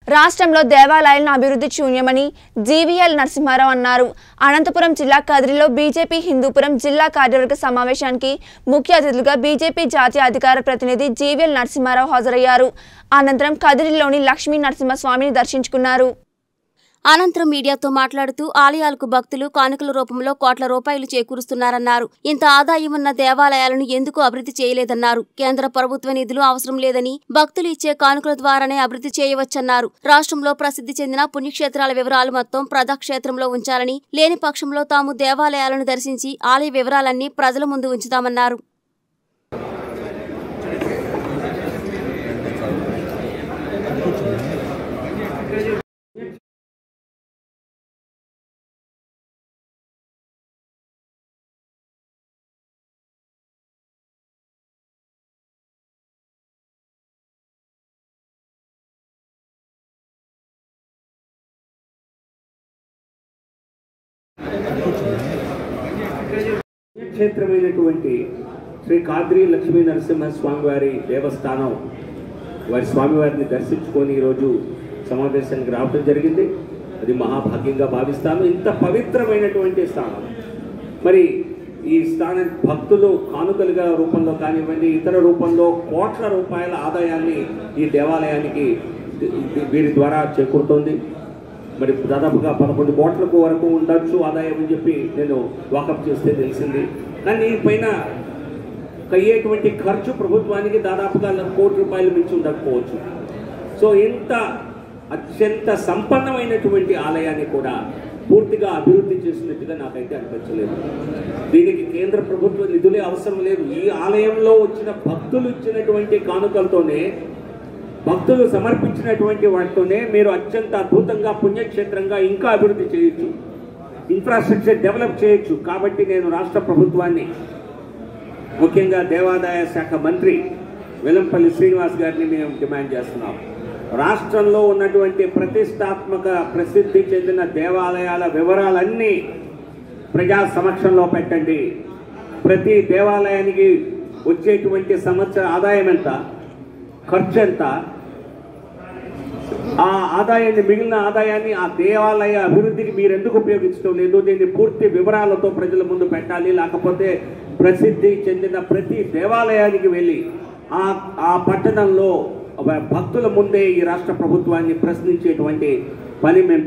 రాష్ట్రంలో దేవాలయాలను అభివృద్ధి శూన్యమని జీవీఎల్ నరసింహారావు అన్నారు అనంతపురం జిల్లా కదిరిలో బీజేపీ హిందూపురం జిల్లా కార్యవర్గ సమావేశానికి ముఖ్య అతిథులుగా బీజేపీ జాతీయ అధికార ప్రతినిధి జీవీఎల్ నరసింహారావు హాజరయ్యారు అనంతరం కదిరిలోని లక్ష్మీ నరసింహస్వామిని దర్శించుకున్నారు అనంతరం మీడియాతో మాట్లాడుతూ ఆలయాలకు భక్తులు కానుకల రూపంలో కోట్ల రూపాయలు చేకూరుస్తున్నారన్నారు ఇంత ఆదాయం ఉన్న దేవాలయాలను ఎందుకు అభివృద్ధి చేయలేదన్నారు కేంద్ర ప్రభుత్వ నిధులు అవసరం లేదని భక్తులు ఇచ్చే కానుకల ద్వారానే అభివృద్ధి చేయవచ్చన్నారు రాష్ట్రంలో ప్రసిద్ధి చెందిన పుణ్యక్షేత్రాల వివరాలు మొత్తం ప్రజాక్షేత్రంలో ఉంచాలని లేని పక్షంలో తాము దేవాలయాలను దర్శించి ఆలయ వివరాలన్నీ ప్రజల ముందు ఉంచుతామన్నారు క్షేత్రమైనటువంటి శ్రీ కాద్రి లక్ష్మీ నరసింహ స్వామివారి దేవస్థానం వారి స్వామివారిని దర్శించుకొని ఈరోజు సమావేశానికి రావడం జరిగింది అది మహాభాగ్యంగా భావిస్తాను ఇంత పవిత్రమైనటువంటి స్థానం మరి ఈ స్థానం భక్తులు కానుకలుగా రూపంలో కానివ్వండి ఇతర రూపంలో కోట్ల రూపాయల ఆదాయాన్ని ఈ దేవాలయానికి వీరి ద్వారా చేకూరుతోంది మరి దాదాపుగా పదకొండు కోట్లకు వరకు ఉండొచ్చు ఆదాయం అని చెప్పి నేను వాకప్ చేస్తే తెలిసింది కానీ దీనిపైన అయ్యేటువంటి ఖర్చు ప్రభుత్వానికి దాదాపుగా కోటి రూపాయలు మించి ఉండకపోవచ్చు సో ఇంత అత్యంత సంపన్నమైనటువంటి ఆలయాన్ని కూడా పూర్తిగా అభివృద్ధి చేసినట్టుగా నాకైతే అనిపించలేదు దీనికి కేంద్ర ప్రభుత్వ నిధులే అవసరం లేదు ఈ ఆలయంలో వచ్చిన భక్తులు ఇచ్చినటువంటి కానుకలతోనే భక్తులు సమర్పించినటువంటి వాటితోనే మీరు అత్యంత అద్భుతంగా పుణ్యక్షేత్రంగా ఇంకా అభివృద్ధి చేయొచ్చు ఇన్ఫ్రాస్ట్రక్చర్ డెవలప్ చేయొచ్చు కాబట్టి నేను రాష్ట్ర ప్రభుత్వాన్ని ముఖ్యంగా దేవాదాయ శాఖ మంత్రి వెల్లంపల్లి శ్రీనివాస్ గారిని మేము డిమాండ్ చేస్తున్నాం రాష్ట్రంలో ఉన్నటువంటి ప్రతిష్టాత్మక ప్రసిద్ధి చెందిన దేవాలయాల వివరాలన్నీ ప్రజా సమక్షంలో పెట్టండి ప్రతి దేవాలయానికి వచ్చేటువంటి సంవత్సర ఆదాయం ఎంత ఖర్చు ఎంత ఆ ఆదాయాన్ని మిగిలిన ఆదాయాన్ని ఆ దేవాలయ అభివృద్ధికి మీరు ఎందుకు ఉపయోగించడం లేదు దీన్ని పూర్తి వివరాలతో ప్రజల ముందు పెట్టాలి లేకపోతే ప్రసిద్ధి చెందిన ప్రతి దేవాలయానికి వెళ్ళి ఆ ఆ పట్టణంలో భక్తుల ముందే ఈ రాష్ట్ర ప్రభుత్వాన్ని ప్రశ్నించేటువంటి పని మేము